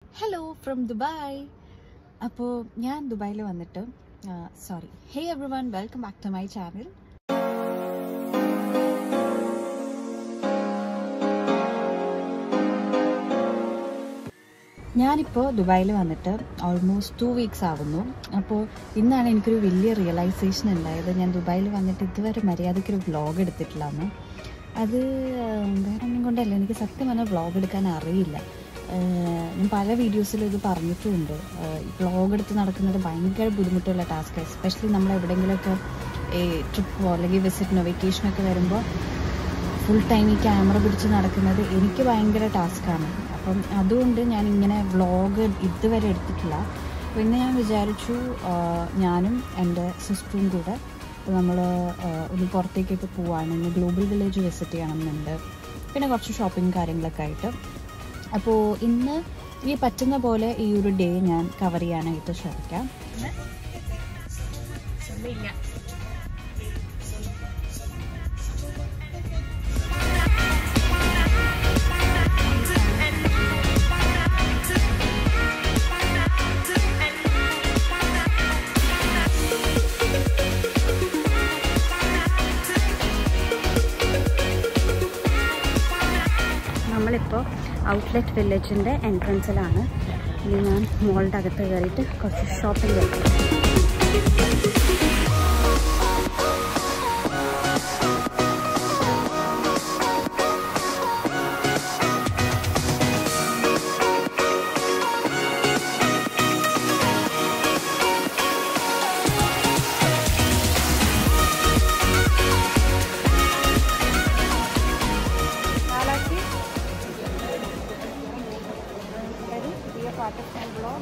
Hello from Dubai അപ്പോൾ ഞാൻ ദുബായിൽ വന്നിട്ട് sorry hey everyone welcome back to my channel ഞാനിപ്പോൾ ദുബായിൽ വന്നിട്ട് ഓൾമോസ്റ്റ് ടു വീക്സ് ആവുന്നു അപ്പോൾ ഇന്നാണ് എനിക്കൊരു വലിയ റിയലൈസേഷൻ ഉണ്ടായത് ഞാൻ ദുബായിൽ വന്നിട്ട് ഇതുവരെ മര്യാദയ്ക്കൊരു വ്ളോഗ് എടുത്തിട്ടില്ലാന്ന് അത് വേറെ ഒന്നും കൊണ്ടല്ല എനിക്ക് സത്യം പറഞ്ഞാൽ വ്ളോഗ് എടുക്കാൻ അറിയില്ല ആഹ് ഞാൻ പല വീഡിയോസിലും ഇത് പറഞ്ഞിട്ടുമുണ്ട് വ്ളോഗ് എടുത്ത് നടക്കുന്നത് ഭയങ്കര ബുദ്ധിമുട്ടുള്ള ടാസ്ക് എസ്പെഷ്യലി നമ്മൾ എവിടെയെങ്കിലുമൊക്കെ ട്രിപ്പോ അല്ലെങ്കിൽ വിസിറ്റിനോ വെക്കേഷനൊക്കെ വരുമ്പോൾ ഫുൾ ടൈം ഈ ക്യാമറ പിടിച്ച് നടക്കുന്നത് എനിക്ക് ഭയങ്കര ടാസ്ക്കാണ് അപ്പം അതുകൊണ്ട് ഞാൻ ഇങ്ങനെ വ്ളോഗ് ഇതുവരെ എടുത്തിട്ടില്ല പിന്നെ ഞാൻ വിചാരിച്ചു ആ, ഞാനും എൻ്റെ സിസ്റ്ററും കൂടെ നമ്മൾ ഒന്ന് പുറത്തേക്കൊക്കെ പോവാണ് ഇന്ന് ഗ്ലോബൽ വില്ലേജ് വിസിറ്റ് ചെയ്യണമെന്നുണ്ട് പിന്നെ കുറച്ച് ഷോപ്പിംഗ് കാര്യങ്ങളൊക്കെ ആയിട്ട് അപ്പോൾ ഇന്ന് ഈ പറ്റുന്ന പോലെ ഈ ഒരു ഡേ ഞാൻ കവർ ചെയ്യാനായിട്ട് ശ്രമിക്കാം നമ്മളിപ്പോൾ ഔട്ട്ലെറ്റ് വില്ലേജിൻ്റെ എൻട്രൻസിലാണ് ഇനി ഞാൻ മോളുടെ അകത്ത് കയറിയിട്ട് കുറച്ച് ഷോപ്പിംഗ് ചെയ്യും Galaxy. Ready? Be a part of my vlog.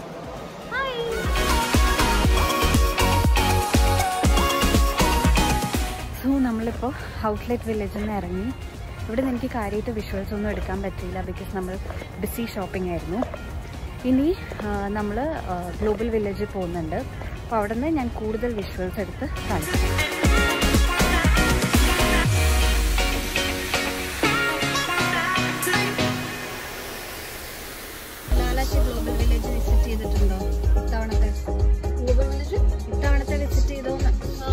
So നമ്മളിപ്പോൾ ഔട്ട്ലെറ്റ് വില്ലേജിൽ നിന്ന് ഇറങ്ങി ഇവിടെ നിന്ന് എനിക്ക് കാര്യമായിട്ട് വിഷ്വൽസ് ഒന്നും എടുക്കാൻ പറ്റിയില്ല ബിക്കോസ് നമ്മൾ ബിസി ഷോപ്പിംഗ് ആയിരുന്നു ഇനി നമ്മൾ ഗ്ലോബൽ വില്ലേജിൽ പോകുന്നുണ്ട് അപ്പോൾ അവിടെ നിന്ന് ഞാൻ കൂടുതൽ വിഷ്വൽസ് എടുത്ത് കാണിക്കും ലാലാച്ചി ഗ്ലോബൽ വില്ലേജ് വിസിറ്റ് ചെയ്തിട്ടുണ്ടോ ഇത്തവണത്തെ ഇത്തവണത്തെ വിസിറ്റ് ചെയ്തോന്ന്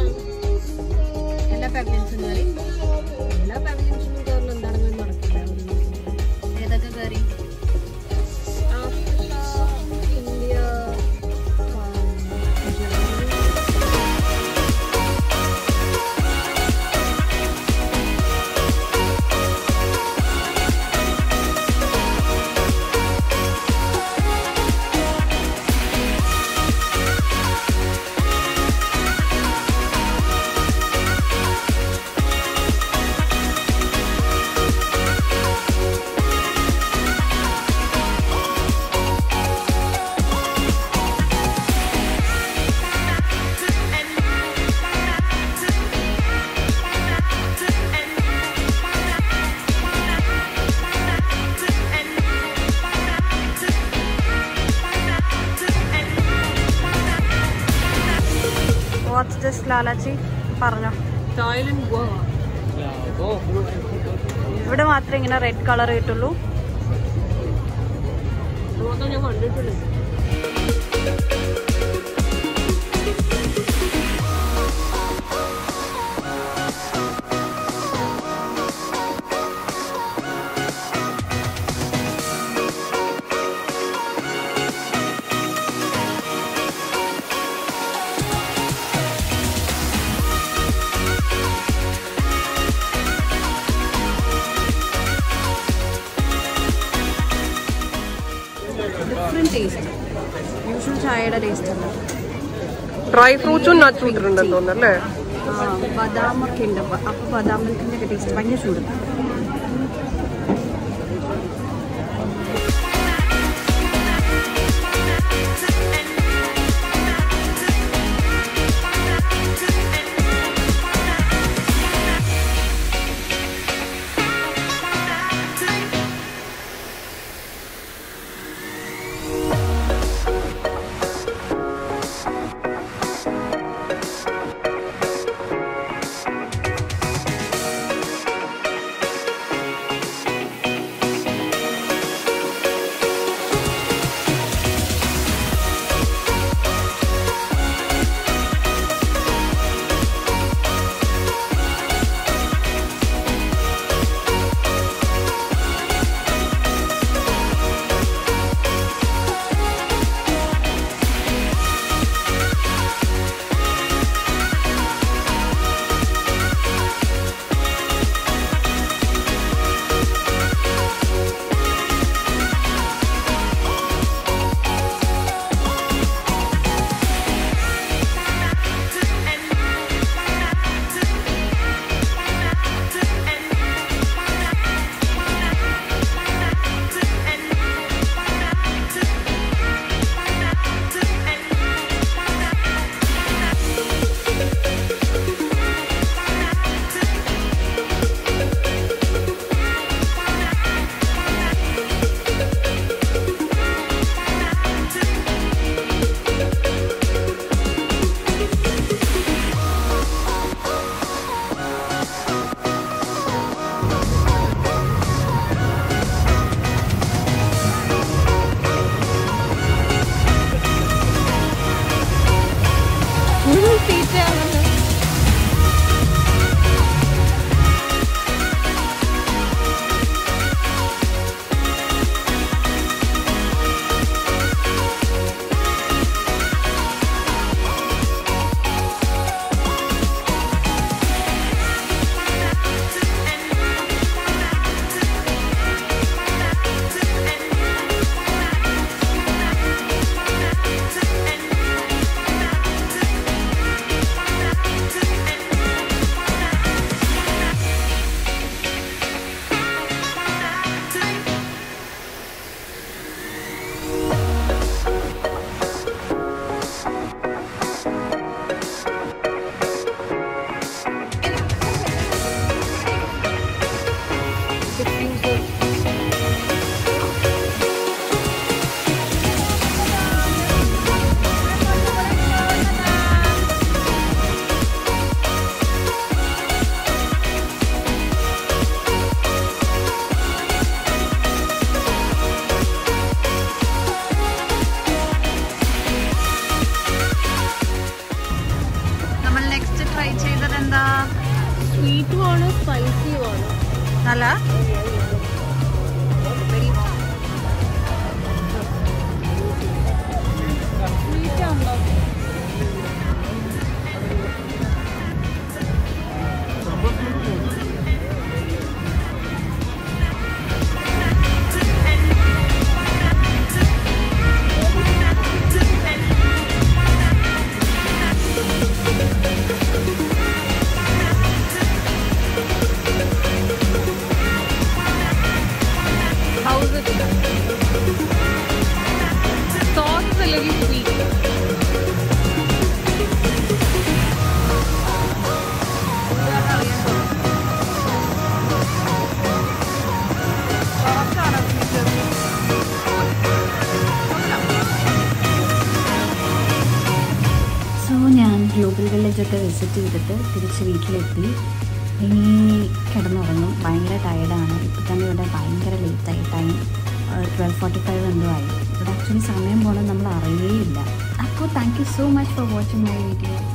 എല്ലാ പാവലിയൻസും കയറി എല്ലാ പാവലിയൻസിനും കയറുന്ന എന്താണെന്ന് നടക്കില്ല ഏതൊക്കെ കയറി Africa India what's this Lalachi പറഞ്ഞോ തായ്ലൻഡ് ഗോവ ഇവിടെ മാത്രമേ ഇങ്ങനെ റെഡ് കളർ കിട്ടുള്ളൂ ഗോവ ഞാൻ കണ്ടിട്ടുണ്ട് ഡിഫറെൻറ്റ് ടേസ്റ്റ് യൂഷ്വൽ ചായയുടെ ടേസ്റ്റ് അല്ല ഡ്രൈ ഫ്രൂട്ട്സും നട്ട്സും ഇട്ടിട്ടുണ്ടെന്ന് തോന്നുന്നു അല്ലേ ആ, ബദാമൊക്കെ ഉണ്ട് അപ്പോൾ ബദാം മിൽക്കിൻ്റെ ഒക്കെ ടേസ്റ്റ് ഭയങ്കര ചൂട് വില്ലേജൊക്കെ വിസിറ്റ് ചെയ്തിട്ട് തിരിച്ച് വീട്ടിലെത്തി ഇനി കിടന്നുറങ്ങും ഭയങ്കര ടയർഡാണ് ഇപ്പോൾ തന്നെ ഇവിടെ ഭയങ്കര ലേറ്റായി ടൈം ട്വൽവ് ഫോർട്ടി ഫൈവ് എന്തോ ആയി ഇവിടെ ആക്ച്വലി സമയം പോകണം നമ്മൾ അറിയേയില്ല അപ്പോൾ thank you so much for watching my video